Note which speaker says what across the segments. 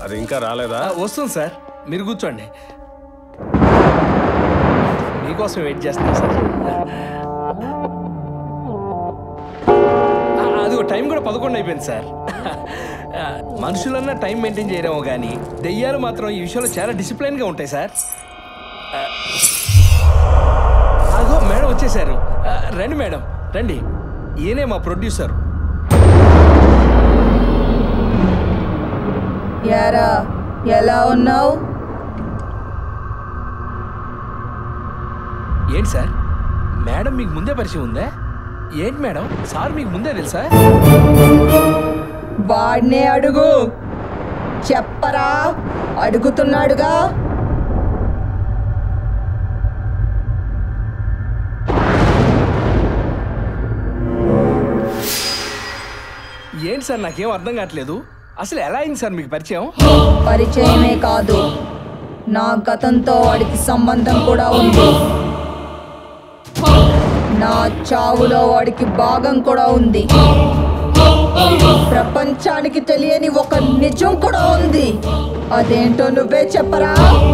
Speaker 1: అది ఇంకా రాలేదా
Speaker 2: ఆ, వస్తుంది సార్ మీరు కూర్చోండి మీకోసం వెయిట్ చేస్తాను సార్ ఆ, అదిగో టైం కూడా పదకొండు అయిపోయింది సార్ ఆ, మనుషులన్నా టైం మెయింటైన్ చేయడమో కానీ దెయ్యాలు మాత్రం ఈ విషయంలో చాలా డిసిప్లైన్గా ఉంటాయి సార్ ఆ, అదిగో మేడం వచ్చేసారు ఆ, రండి మేడం రండి ఈయనే మా ప్రొడ్యూసర్
Speaker 3: యారా ఎలా ఉన్నావు
Speaker 2: ఏంటి సార్ మేడం మీకు ముందే పరిచయం ఉందా ఏంటి మేడం సార్ మీకు ముందే తెలుసా
Speaker 3: వాడినే అడుగు చెప్పరా అడుగుతున్నాడుగా
Speaker 2: ఏంటి సార్ నాకేం అర్థం కావట్లేదు అసలు ఎలా అయింది సార్ మీకు పరిచయం
Speaker 3: పరిచయమే కాదు నా గతంతో వాడికి సంబంధం కూడా ఉంది నా చావులో వాడికి భాగం కూడా ఉంది ప్రపంచానికి తెలియని ఒక నిజం కూడా ఉంది అదేంటో నువ్వే చెప్పరా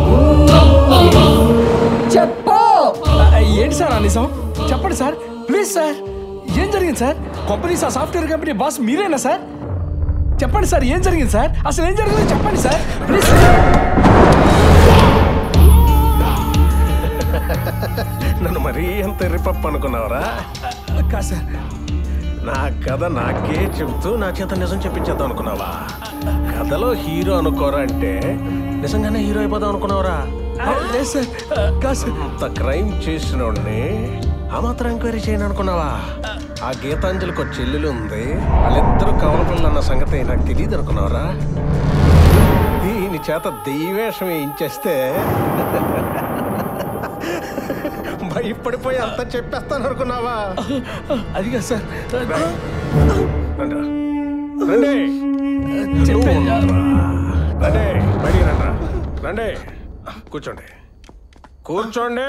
Speaker 3: చెప్పు
Speaker 2: ఆ, ఏంటి సార్ ఆ నిజం చెప్పండి సార్ ప్లీజ్ సార్ ఏం జరిగింది sir company sir software company boss మీరేనా సార్ చెప్పండి సార్ ఏం జరిగింది సార్ అసలు ఏం జరిగిందో చెప్పండి సార్ ప్లీజ్
Speaker 1: నన్ను మరీ ఎంత ఎర్రిపప్పు అనుకున్నావరా
Speaker 2: కాదు సార్
Speaker 1: నా కథ నాకే చెబుతూ నా చేత నిజం చెప్పించేద్దాం అనుకున్నావా కథలో హీరో అనుకోరా అంటే నిజంగానే హీరో అయిపోదాం అనుకున్నావరా
Speaker 2: ఆ, లేదు సార్ ఆ, కాదు సార్
Speaker 1: అంత క్రైమ్ చేసినోడిని ఆ మాత్రం ఎంక్వైరీ చేయను అనుకున్నావా ఆ గీతాంజలికి ఒక చెల్లెలు ఉంది వాళ్ళిద్దరూ కవల పిల్లలు అన్న సంగతి నాకు తెలియదు అనుకున్నావరా దీని చేత దెయ్యవేషం వేయించేస్తే భయపడిపోయి అంతా చెప్పేస్తాను అనుకున్నావా
Speaker 2: అది కాదు సార్
Speaker 1: రండిరా. రండి
Speaker 2: చెప్పే-
Speaker 1: రండి బయటికి రండిరా. రండి కూర్చోండి కూర్చోండి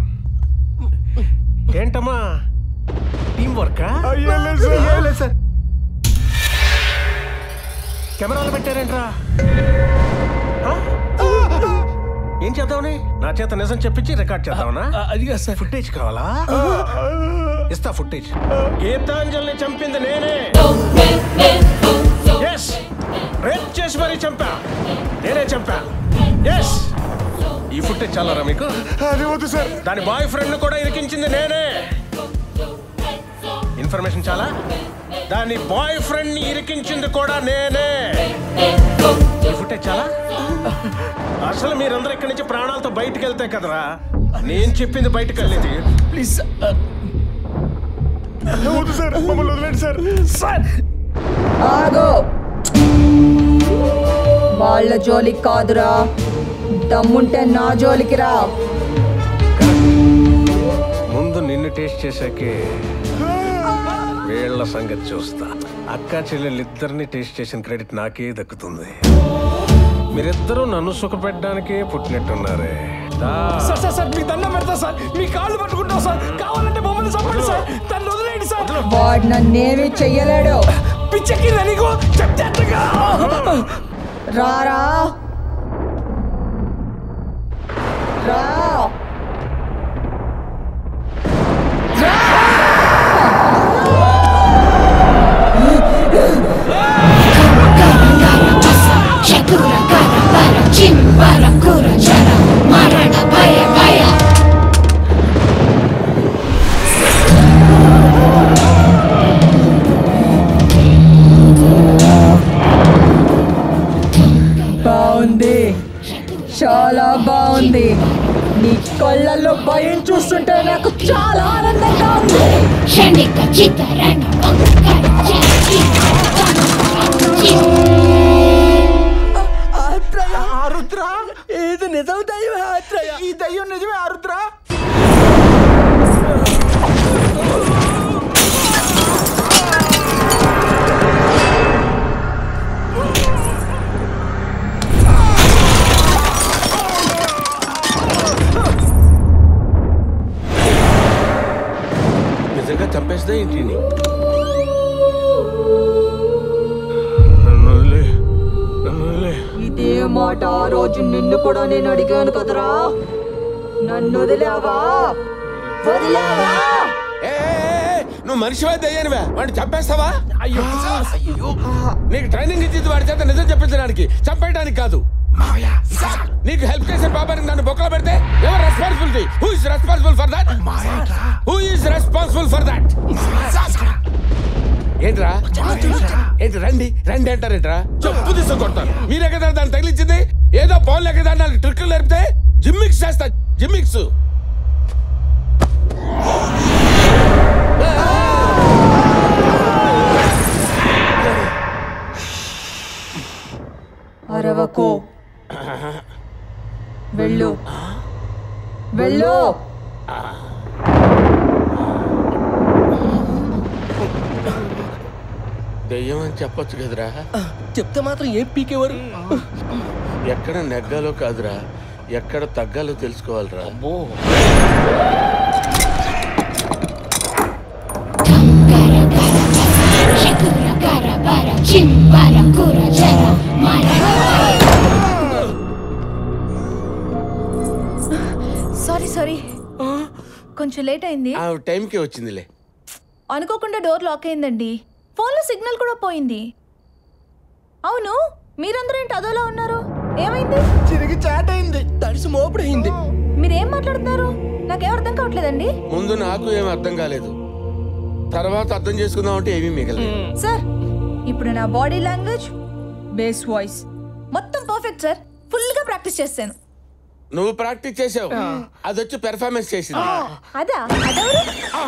Speaker 1: ఏంటమ్మా టీం వర్కా సార్ కెమెరాలు పెట్టారేంట్రా ఆ? ఏం చేద్దామని నా చేత నిజం చెప్పించి రికార్డ్ చేద్దామనా
Speaker 2: ఆ, అది కాదు సార్
Speaker 1: ఫుటేజ్ కావాలా ఇస్తా ఫుటేజ్ గీతాంజలిని చంపింది నేనే ఎస్ రేప్ చేసి మరీ చంపా నేనే చంపా ఎస్ ఈ ఫుటేజ్ చాలరా మీకు
Speaker 4: అది వద్దు సార్
Speaker 1: దాని బాయ్ ఫ్రెండ్ కూడా ఇరికించింది నేనే ఇన్ఫర్మేషన్ చాలా దాని బాయ్ ఫ్రెండ్ ని ఇరికించింది కూడా నేనే ఈ ఫుటేజ్ చాలా అసలు మీరందరూ ఇక్కడి నుంచి ప్రాణాలతో బయటికి వెళ్తే కదరా నేను చెప్పింది బయటకు వెళ్ళేది
Speaker 2: ప్లీజ్
Speaker 4: వద్దు సార్ మమ్మల్ని వదిలేండి సార్
Speaker 2: సార్
Speaker 3: ఆగో వాళ్ళ జోలికి కాదురా దమ్ముంటే నా జోలికి రా
Speaker 1: ముందు నిన్ను టేస్ట్ చేశాకే వీళ్ళ సంగతి చూస్తా అక్క చెల్లెళ్ళిద్దరిని టేస్ట్ చేసిన క్రెడిట్ నాకే దక్కుతుంది మీరిద్దరూ నన్ను సుఖపెట్టడానికే పుట్టినట్టున్నారే దా.
Speaker 2: సార్ సార్ సార్ మీకు దండం పెడతా సార్ మీ కాళ్ళు పట్టుకుంటాం సార్ కావాలంటే మమ్మల్ని చంపండి సార్ తను వదిలేయండి సార్
Speaker 3: వాడు నన్నేమీ చెయ్యలేడు
Speaker 2: పిచ్చెక్కి నీకు చెప్తే అర్థంగా.
Speaker 3: రారా రా
Speaker 5: చతుర కర పర చింబర కుర చర మరణ భయ భయ
Speaker 3: బాగుంది చాలా బాగుంది నీ కళ్ళల్లో భయం చూస్తుంటే నాకు చాలా ఆనందంగా ఉంది
Speaker 5: క్షణిక చితరణ వంకర చితి
Speaker 4: ఆరుద్ర
Speaker 2: ఇది నిజం దయ్యం ఆత్రయ.
Speaker 4: ఈ దయ్యం నిజమే ఆరుద్ర
Speaker 1: నిజంగా చంపేస్తే ఇంటిని నన్ను వదిలే. నన్ను వదిలే.
Speaker 3: ఇదే మాట ఆ రోజు నిన్ను కూడా నేను అడిగాను కదరా నన్ను వదిలావా వదిలావా
Speaker 6: ఏ, ఏ, ఏ, నువ్వు మనిషివా దయ్యానివా వాడిని చంపేస్తావా
Speaker 2: అయ్యో
Speaker 6: నీకు ట్రైనింగ్ ఇచ్చింది వాడి చేత నిజం చెప్పించడానికి చంపేయడానికి కాదు నీకు హెల్ప్ చేసే బాబాని నన్ను బొక్కలో పెడితే ఎవరు responsibility who is responsible for that who is responsible for that ఏంట్రా ఏంటి రండి రండి అంటారేంట్రా చెప్పు తీసు కొడతాను మీరే కదా దాన్ని తగిలించింది ఏదో పౌన్ లెక్క దాన్ని ట్రిక్లు నేర్పితే జిమ్మిక్స్ చేస్తా జిమ్మిక్స్
Speaker 3: అరవకో వెళ్ళు వెళ్ళు
Speaker 6: దెయ్యం అని చెప్పొచ్చు కదరా
Speaker 7: చెప్తే మాత్రం ఏం పీకేవారు
Speaker 6: ఎక్కడ నెగ్గాలో కాదురా ఎక్కడ తగ్గాలో తెలుసుకోవాలిరా
Speaker 5: Shakura kara para chimbara kura jara mara
Speaker 8: sorry sorry కొంచెం లేట్ అయింది
Speaker 6: ఆ టైంకి వచ్చిందిలే
Speaker 8: అనుకోకుండా డోర్ లాక్ అయిందండి ఫోన్లో సిగ్నల్ కూడా పోయింది అవును మీరందరూ ఏంటి అదోలా ఉన్నారు ఏమైంది
Speaker 7: తిరిగి చాట్ అయింది తడిసి మోపుడయింది
Speaker 8: మీరేం మాట్లాడుతున్నారు నాకేం అర్థం కావట్లేదండి
Speaker 6: ముందు నాకు ఏం అర్థం కాలేదు తర్వాత అర్థం చేసుకుందాం అంటే ఏమీ మిగలేదు
Speaker 8: సార్ ఇప్పుడు నా బాడీ లాంగ్వేజ్ బేస్ వాయిస్ మొత్తం పర్ఫెక్ట్ సార్ ఫుల్గా ప్రాక్టీస్ చేస్తాను
Speaker 6: నువ్వు ప్రాక్టీస్ చేసావు అది వచ్చి పెర్ఫార్మెన్స్ చేసింది
Speaker 8: అదా అదెవరు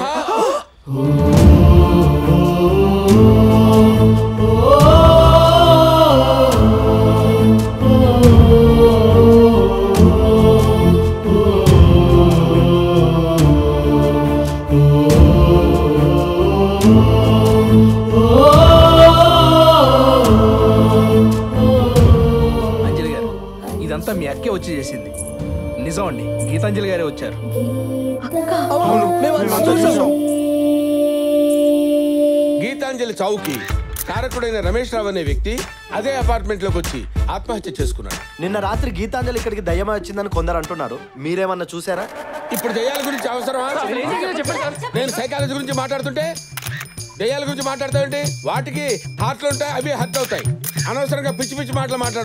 Speaker 2: అంజలి గారు ఇదంతా మీ అక్కే వచ్చి చేసింది నిజం అండి గీతాంజలి గారే వచ్చారు
Speaker 7: అవును మేము అంతా చూసాం
Speaker 6: గీతాంజలి చౌకి కారకుడైన రమేష్ రావు అనే వ్యక్తి అదే అపార్ట్మెంట్ లోకి వచ్చి ఆత్మహత్య చేసుకున్నాడు
Speaker 9: నిన్న రాత్రి గీతాంజలి ఇక్కడికి దయ్యమై వచ్చిందని కొందరు అంటున్నారు మీరేమన్నా చూసారా
Speaker 6: ఇప్పుడు దయ్యాల గురించి అవసరమా నేను సైకాలజీ గురించి మాట్లాడుతుంటే దయ్యాల గురించి మాట్లాడతావేంటి వాటికి హార్ట్లు ఉంటాయి అవి హర్ట్ అవుతాయి అనవసరంగా పిచ్చి పిచ్చి మాటలు మాట్లాడు